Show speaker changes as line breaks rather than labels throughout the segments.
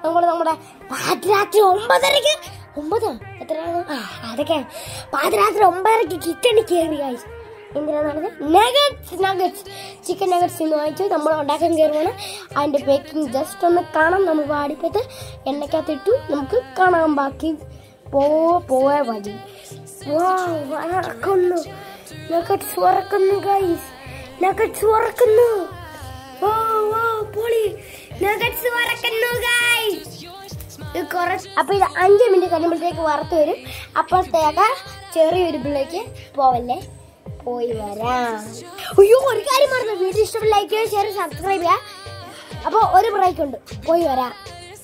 നമ്മൾ നമ്മുടെ പാതിരാത്രി ഒമ്പതരക്ക് ഒമ്പത് എത്രയാണ് ആ അതൊക്കെ പാതിരാത്രി ഒമ്പതരക്ക് കിച്ചണിൽ കയറി guys. എന്തിനാന്ന് പറഞ്ഞാൽ നഗറ്റ്സ് നഗറ്റ്സ് ചിക്കൻ നഗറ്റ്സ് എന്ന് വാങ്ങിച്ചു നമ്മൾ ഉണ്ടാക്കാൻ കയറുവാണ് അതിന്റെ ബേക്കിംഗ് ജസ്റ്റ് ഒന്ന് കാണാം നമ്മൾ വാടിപ്പത്ത് എണ്ണക്കകത്തിട്ടു നമുക്ക് കാണാം ബാക്കി പോ പോയ വഴി Wow, വറക്കുന്നു നഗറ്റ്സ് വറക്കുന്നു ഗൈസ് നഗറ്റ്സ് വറക്കുന്നു ഓ ഓ പൊളി നഗറ്റ്സ് വറക്കുന്നു ഗൈസ് അപ്പൊ ഇത് അഞ്ച് മിനിറ്റ് കഴിയുമ്പോഴത്തേക്ക് വറുത്ത് വരും അപ്പോഴത്തേക്ക് ചെറിയൊരു പിള്ളേക്ക് പോവല്ലേ പോയി വരാം അയ്യോ ഒരു കാര്യം പറഞ്ഞു വീഡിയോ ഇഷ്ടപ്പെട്ട ലൈക്ക് ചെയ്യുക ഷെയർ സബ്സ്ക്രൈബ് ചെയ്യുക അപ്പൊ ഒരു ബ്രേക്ക് ഉണ്ട് പോയി വരാം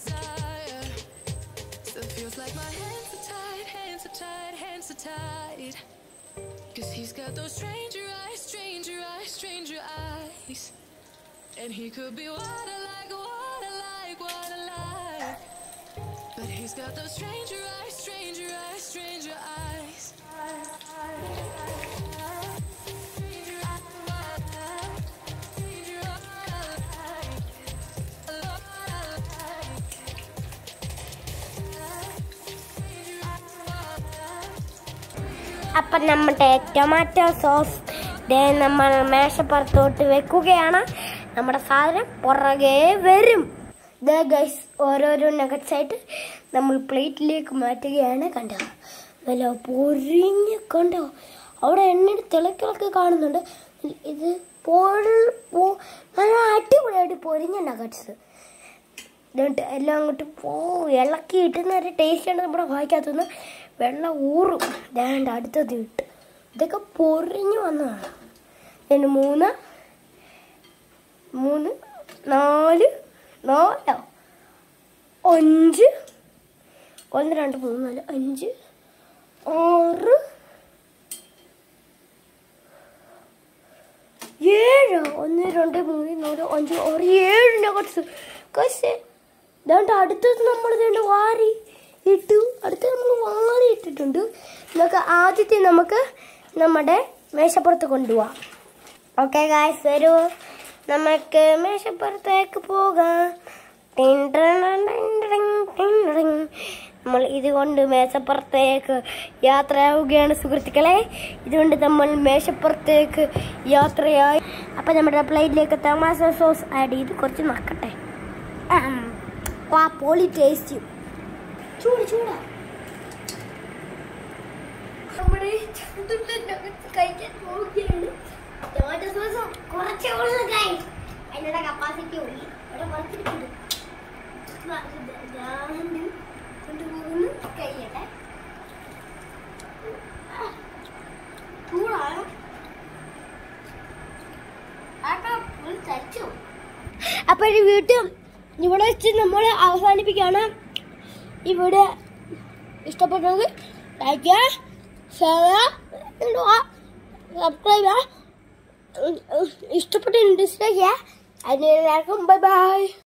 So it feels like my hands are tied, hands are tied, hands are tied. Cause he's got those stranger eyes, stranger eyes, stranger eyes. And he could be what I like, what I like, what I like. But he's got those stranger eyes, stranger eyes, stranger eyes.
അപ്പൊ നമ്മുടെ tomato sauce ദേ നമ്മൾ മേശപ്പുറത്തോട്ട് വെക്കുകയാണ് നമ്മുടെ സാധനം പുറകെ വരും ദേ guys ഓരോരോ nuggets ആയിട്ട് നമ്മൾ പ്ലേറ്റിലേക്ക് മാറ്റുകയാണ് കണ്ടോ നല്ല പൊരിഞ്ഞ് കണ്ടോ അവിടെ എണ്ണയുടെ തിളക്കിളക്ക് കാണുന്നുണ്ട് ഇത് പൊൾ- പൊ- നല്ല അടിപൊളിയായിട്ട് പൊരിഞ്ഞ നഗറ്റ്സ് ഇതുകൊണ്ട് എല്ലാം അങ്ങോട്ട് പോ ഇളക്കി ഇട്ടുന്ന ഒരു ടേസ്റ്റാണ് നമ്മുടെ വായിക്കാത്തുനിന്ന് വെള്ളം ഊറും വേണ്ട അടുത്തത് ഇട്ട് ഇതൊക്കെ പൊറിഞ്ഞു വന്നതാണ് പിന്നെ മൂന്ന് മൂന്ന് നാല് നാലോ അഞ്ച് ഒന്ന് രണ്ട് മൂന്ന് നാല് അഞ്ച് ആറ് ഏഴ് ഒന്ന് രണ്ട് മൂന്ന് നാല് അഞ്ച് ആറ് ഏഴ് നഗറ്റ്സ് പക്ഷേ ഇതാണ്ട് അടുത്തത് നമ്മൾ ഇതുകൊണ്ട് വാരി ഇട്ടു അടുത്തത് നമ്മൾ വാരി ഇട്ടിട്ടുണ്ട് നമുക്ക് ആദ്യത്തെ നമുക്ക് നമ്മുടെ മേശപ്പുറത്ത് കൊണ്ടുപോവാം ഓക്കെ ഗായ്സ് വരൂ നമുക്ക് മേശപ്പുറത്തേക്ക് പോകാം ടിൻ ടിൻ ടിൻ ടിൻ ടിൻ ടിൻ. നമ്മൾ ഇതുകൊണ്ട് മേശപ്പുറത്തേക്ക് യാത്രയാവുകയാണ് സുഹൃത്തുക്കളെ ഇതുകൊണ്ട് നമ്മൾ മേശപ്പുറത്തേക്ക് യാത്രയായി അപ്പം നമ്മുടെ പ്ലേറ്റിലേക്ക് ടൊമാറ്റോ സോസ് ആഡ് ചെയ്ത് കുറച്ച് നക്കട്ടെ ആം. വാ പോളി ടേസ്റ്റ് ചൂട് ചൂടാ നമ്മുടെ ചുണ്ടുള്ള nuggets കഴിക്കാൻ പോവുകയാണ് ടൊമാറ്റോ സോസ് കുറച്ചേ ഉള്ളൂ guys. അതിനുള്ള കപ്പാസിറ്റി ഉള്ളു ഇവിടെ കുറച്ചിട്ടുണ്ട് കൊണ്ടുപോകുന്നു കഴിയട്ടെ ചൂടാണ് അപ്പൊ ഈ വീട്ടിൽ ഇവിടെ വെച്ച് നമ്മൾ അവസാനിപ്പിക്കുകയാണ് ഇവിടെ ഇഷ്ടപ്പെട്ടത് ലൈക്ക് ചെയ്യുക ഷെയർ ചെയ്യുക സബ്സ്ക്രൈബ് ചെയ്യുക ഇഷ്ടപ്പെട്ട ഡിസ്ലൈക്ക് ചെയ്യുക അതിന് എല്ലാവർക്കും ബൈ ബൈ